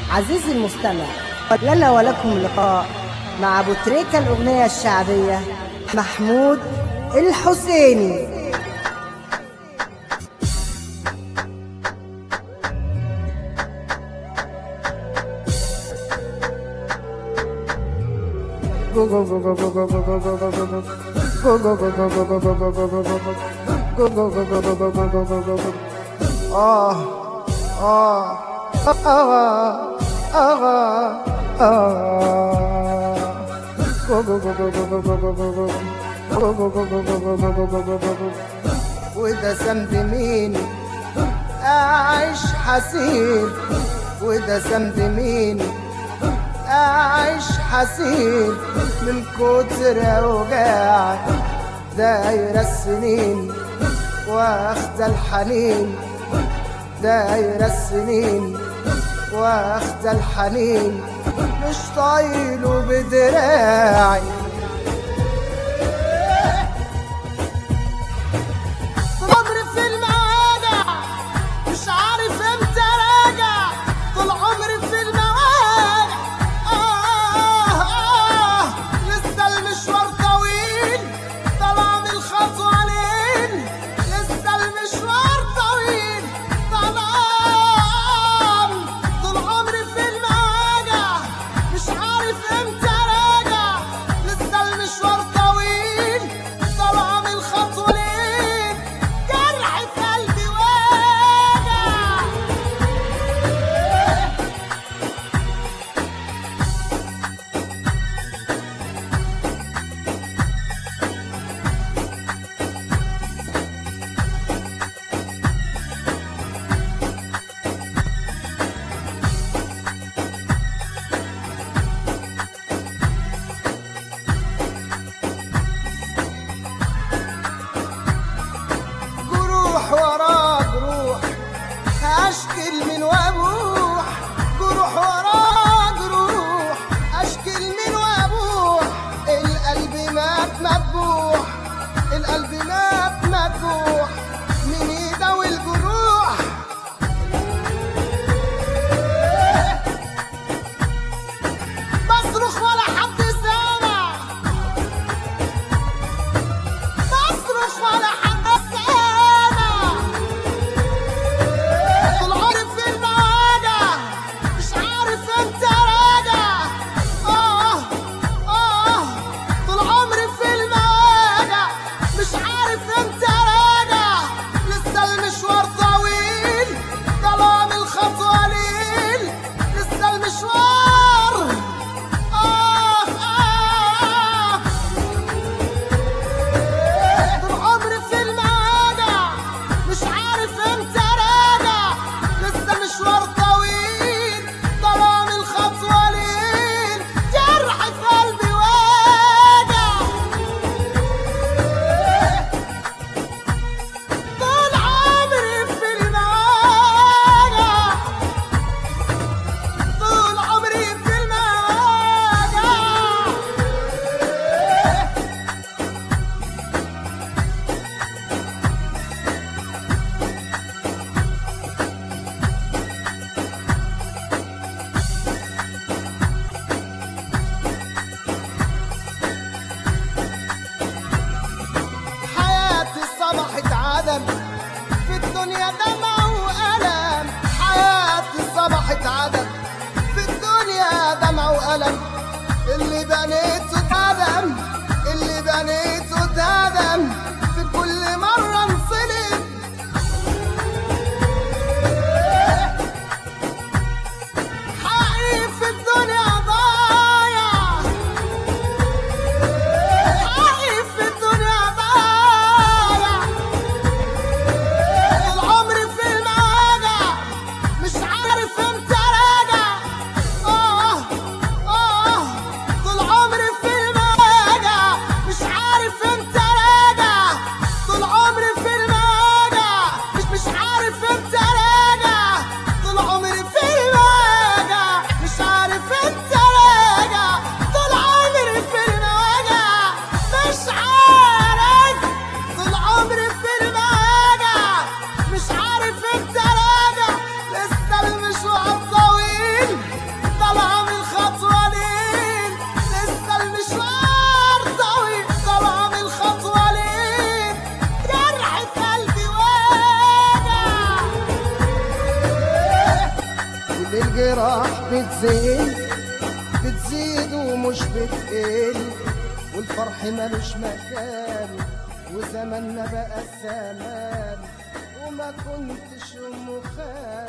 عزيزي المستمع لنا ولكم لقاء مع أبو تريكة الأغنية الشعبية محمود الحسيني آه آه آه آه وده ذنب مين أعيش حزين وده ذنب مين أعيش حزين من كتر أوجاع دايرة السنين واخدة الحنين دايرة السنين واخدة الحنين مش طايله بدراعي طول عمري في المواجع مش عارف امتى راجع طول عمري في المواجع آه آه لسه المشوار طويل طلع من خطوة لين لسه المشوار طويل طلع طول عمري في المواجع مش عارف امتى راجع لسه المشوار طويل طلع من خطوة لين جرح في قلبي واجع جروح ورا جروح اشكل من وابوح جروح ورا جروح اشكل من وابوح القلب مات مذبوح القلب مات مذبوح من يداوي الجروح بصرخ ولا حد سامع بصرخ ولا حد سامع طول عمري في المواجع مش عارف امتى راجع اه اه طول عمري في المواجع مش عارف امتى راجع لسه المشوار طويل ظلام الخطوة ليل لسه المشوار آه آه طول عمري في المواجع مش عارف امتى راجع لسه مشوار طويل ظلام الخطوة لين جرح في قلبي واجع طول عمري في المواجع طول عمري في المواجع حياتي صبحت عدم في الدنيا دمع وألم حياتي صبحت عدم في الدنيا دمع وألم اللي بنيته اتهدم اللي بنيته اتهدم في كل مرة انصدم حقي في الدنيا ضايع حقي في الدنيا ضايع طول عمري في المواجع مش عارف امتى راجع اه اه طول عمري في المواجع مش عارف امتى راجع طول عمري في المواجع مش مش عارف امتى راجع طول عمري في المواجع مش عارف امتى راجع طول عمري في المواجع مش عارف طول عمري في المواجع مش عارف امتى راجع لسه المشوار طويل بتزيد بتزيد ومش بتقل والفرح ملوش مكان وزماننا بقى الزمان وما كنتش ام خال